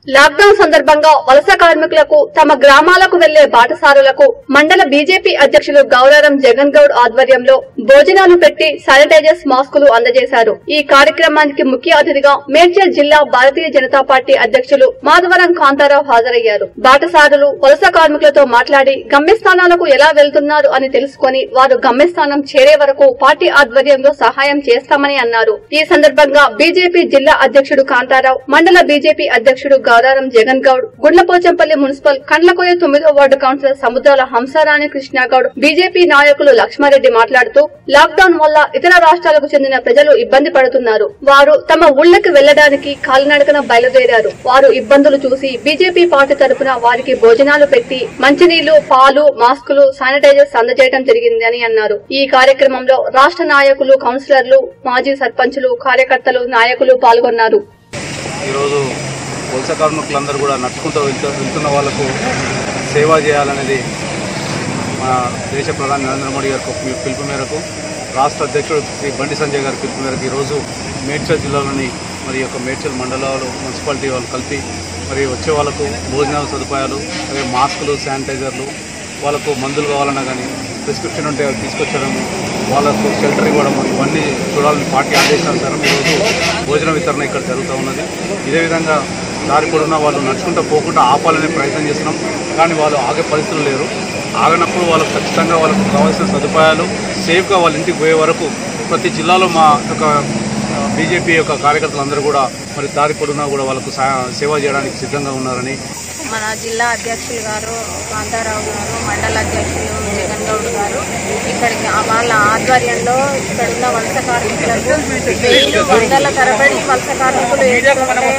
lockdown సందర్భంగా వలస కార్మికులకు తమ గ్రామాలకు వెళ్లే బాటసారులకు మండల బీజేపీ అధ్యక్షులు గౌరారం జగన్ గౌడ్ ఆధ్వర్యంలో భోజనాలు పెట్టి శానిటైజర్స్ మాస్కులు అందజేశారు ఈ కార్యక్రమానికి ముఖ్య అతిథిగా మేడ్చల్ జిల్లా భారతీయ జనతా పార్టీ అధ్యక్షులు మాధవరం కాంతారావు హాజరయ్యారు బాటసారులు వలస కార్మికులతో మాట్లాడి గమ్యస్థానాలకు ఎలా వెళ్తున్నారు అని తెలుసుకొని వారు గమ్యస్థానం చేరే వరకు పార్టీ ఆధ్వర్యంలో సహాయం చేస్తామని అన్నారు ఈ సందర్భంగా బీజేపీ జిల్లా అధ్యక్షుడు కాంతారావు మండల బీజేపీ అధ్యక్షుడు గౌరారం జగన్ గౌడ్ గుండ్లపోచంపల్లి మున్సిపల్ కండ్లకోయ తొమ్మిదో ward councillor Samudrala Hamsarani Krishnagoud BJP నాయకులు లక్ష్మారెడ్డి మాట్లాడుతూ లాక్డౌన్ వల్ల ఇతర రాష్ట్రాలకు చెందిన ప్రజలు ఇబ్బంది పడుతున్నారు వారు తమ ఊళ్లకు వెళ్లడానికి కాలినడకన బయలుదేరారు వారు ఇబ్బందులు చూసి బీజేపీ పార్టీ తరపున వారికి భోజనాలు పెట్టి మంచినీళ్లు పాలు మాస్కులు శానిటైజర్స్ అందజేయడం జరిగిందని అన్నారు ఈ కార్యక్రమంలో రాష్ట్ర నాయకులు కౌన్సిలర్లు మాజీ సర్పంచులు కార్యకర్తలు నాయకులు పాల్గొన్నారు ఈరోజు వలస కార్మికులందరూ కూడా నడుచుకుంటూ వెళ్తూ వెళ్తున్న వాళ్ళకు సేవ చేయాలనేది మన దేశ ప్రధాని నరేంద్ర మోడీ గారి పిలుపు- పిలుపు మేరకు రాష్ట్ర అధ్యక్షుడు శ్రీ బండి సంజయ్ గారి పిలుపు మేరకు ఈరోజు మేడ్చల్ జిల్లాలోని మరి యొక్క మేడ్చల్ మండలాలు మున్సిపాలిటీ వాళ్ళు కలిపి మరి వచ్చే వాళ్ళకు భోజనాల సదుపాయాలు అలాగే మాస్కులు శానిటైజర్లు వాళ్ళకు మందులు కావాలన్నా కానీ ప్రిస్క్రిప్షన్ ఉంటే అవి తీసుకొచ్చడం వాళ్ళకు షెల్టర్ ఇవ్వడం ఇవన్నీ చూడాలని పార్టీ ఆదేశానుసారం ఈరోజు భోజన వితరణ ఇక్కడ జరుగుతూ ఉన్నది ఇదే విధంగా దారి పొడున్న వాళ్ళు నడుచుకుంటూ పోకుండా ఆపాలనే ప్రయత్నం చేస్తున్నాం కానీ వాళ్ళు ఆగే పరిస్థితులు లేరు ఆగనప్పుడు వాళ్ళకు ఖచ్చితంగా వాళ్ళకు కావాల్సిన సదుపాయాలు సేఫ్గా వాళ్ళ ఇంటికి పోయే వరకు ప్రతి జిల్లాలో మా యొక్క బీజేపీ యొక్క కార్యకర్తలందరూ కూడా మరి దారి పొడున్నా కూడా వాళ్ళకు సా- సేవ చేయడానికి సిద్ధంగా ఉన్నారని మన జిల్లా అధ్యక్షులు గారు కాంతారావు గారు మండల అధ్యక్షులు జగన్ గౌడ్ గారు ఇక్కడికి ఆ వాళ్ళ ఆధ్వర్యంలో ఇక్కడ ఉన్న వలస కార్మికులకు వేలు వందల తరబడి వలస కార్మికులు ఎదుర్కొంటే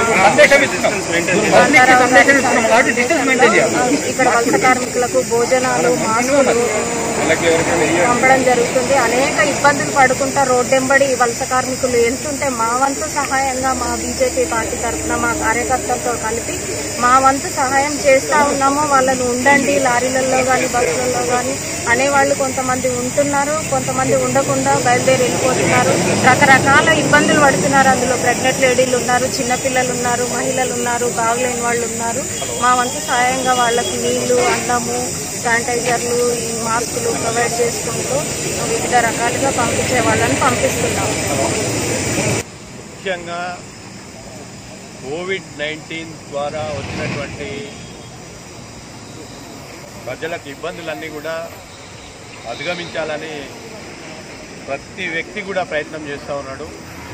కాంతారావు గారి ఇక్కడ వలస కార్మికులకు భోజనాలు మాస్కులు పంపడం జరుగుతుంది అనేక ఇబ్బందులు పడుకుంటా రోడ్డెంబడి వలస కార్మికులు వెళ్తుంటే మా వంతు సహాయంగా మా బీజేపీ పార్టీ తరఫున మా కార్యకర్తలతో కలిపి మా వంతు సహాయం చేస్తా ఉన్నాము వాళ్ళని ఉండండి లారీలలో కానీ బస్సులలో కానీ అనేవాళ్ళు కొంతమంది ఉంటున్నారు కొంతమంది ఉండకుండా బయలుదేరి వెళ్ళిపోతున్నారు రకరకాల ఇబ్బందులు పడుతున్నారు అందులో ప్రెగ్నెంట్ లేడీలు ఉన్నారు చిన్నపిల్లలు ఉన్నారు మహిళలు ఉన్నారు బాగలేని వాళ్ళు ఉన్నారు మా వంతు సహాయంగా వాళ్ళకి నీళ్లు అన్నము శానిటైజర్లు ఈ మాస్కులు ప్రొవైడ్ చేసుకుంటూ వివిధ రకాలుగా పంపించే వాళ్ళని పంపిస్తున్నాం ముఖ్యంగా కోవిడ్ నైన్టీన్ ద్వారా వచ్చినటువంటి ప్రజలకు ఇబ్బందులన్నీ కూడా అధిగమించాలని ప్రతి వ్యక్తి కూడా ప్రయత్నం చేస్తూ ఉన్నాడు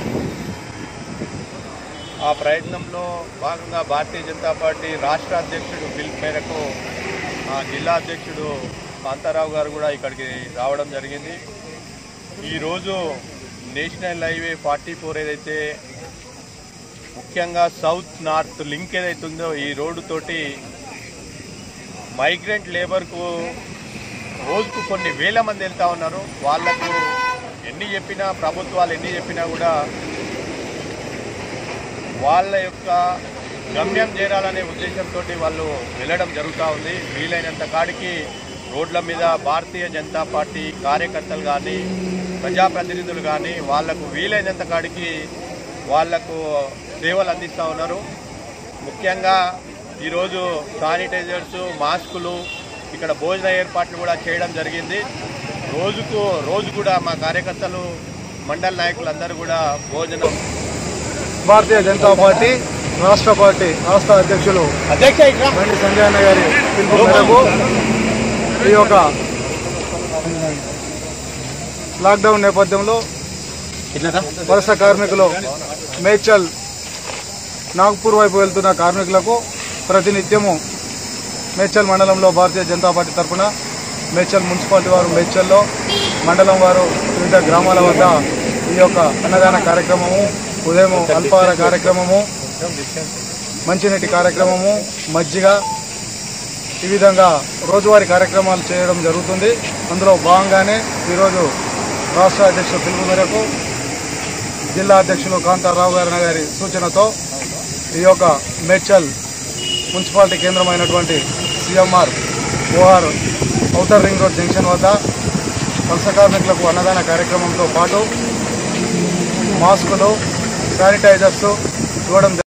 ఆ ప్రయత్నంలో భాగంగా భారతీయ జనతా పార్టీ రాష్ట్ర అధ్యక్షుడు పిలుపు మేరకు ఆ జిల్లా అధ్యక్షుడు కాంతారావు గారు కూడా ఇక్కడికి రావడం జరిగింది ఈరోజు నేషనల్ హైవే ఫార్టీ ఫోర్ ఏదైతే ముఖ్యంగా సౌత్ నార్త్ లింక్ ఏదైతే ఉందో ఈ రోడ్డు తోటి మైగ్రెంట్ లేబర్కు రోజుకు కొన్ని వేల మంది వెళ్తా ఉన్నారు వాళ్లకు ఎన్ని చెప్పినా ప్రభుత్వాలు ఎన్ని చెప్పినా కూడా వాళ్ళ యొక్క గమ్యం చేరాలనే ఉద్దేశంతో వాళ్ళు వెళ్ళడం జరుగుతూ ఉంది వీలైనంత కాడికి రోడ్ల మీద భారతీయ జనతా పార్టీ కార్యకర్తలు కానీ ప్రజాప్రతినిధులు కానీ వాళ్లకు వీలైనంత కాడికి వాళ్లకు సేవలు అందిస్తూ ఉన్నారు ముఖ్యంగా ఈరోజు శానిటైజర్స్ మాస్కులు ఇక్కడ భోజన ఏర్పాట్లు కూడా చేయడం జరిగింది రోజుకు రోజు కూడా మా కార్యకర్తలు మండల నాయకులందరూ కూడా భోజనం భారతీయ జనతా పార్టీ రాష్ట్ర పార్టీ రాష్ట్ర అధ్యక్షులు బండి సంజయ్ అన్న గారి పిలుపు మేరకు ఈ యొక్క లాక్డౌన్ నేపథ్యంలో వలస కార్మికులు మేడ్చల్ నాగ్పూర్ వైపు వెళ్తున్న కార్మికులకు ప్రతినిత్యము మేడ్చల్ మండలంలో భారతీయ జనతా పార్టీ తరఫున మేడ్చల్ మున్సిపాలిటీ వారు మేడ్చల్లో మండలం వారు వివిధ గ్రామాల వద్ద ఈ యొక్క అన్నదాన కార్యక్రమము ఉదయం అల్పాహార కార్యక్రమము మంచినీటి కార్యక్రమము మజ్జిగ ఈ విధంగా రోజువారీ కార్యక్రమాలు చేయడం జరుగుతుంది అందులో భాగంగానే ఈరోజు రాష్ట్ర అధ్యక్షుల పిలుపు మేరకు జిల్లా అధ్యక్షులు కాంతారావు గారి గారి సూచనతో ఈ యొక్క మేడ్చల్ మున్సిపాలిటీ కేంద్రమైనటువంటి CMR OR outer ring road junction వద్ద వలస కార్మికులకు అన్నదాన కార్యక్రమంతో పాటు మాస్కులు శానిటైజర్స్ ఇవ్వడం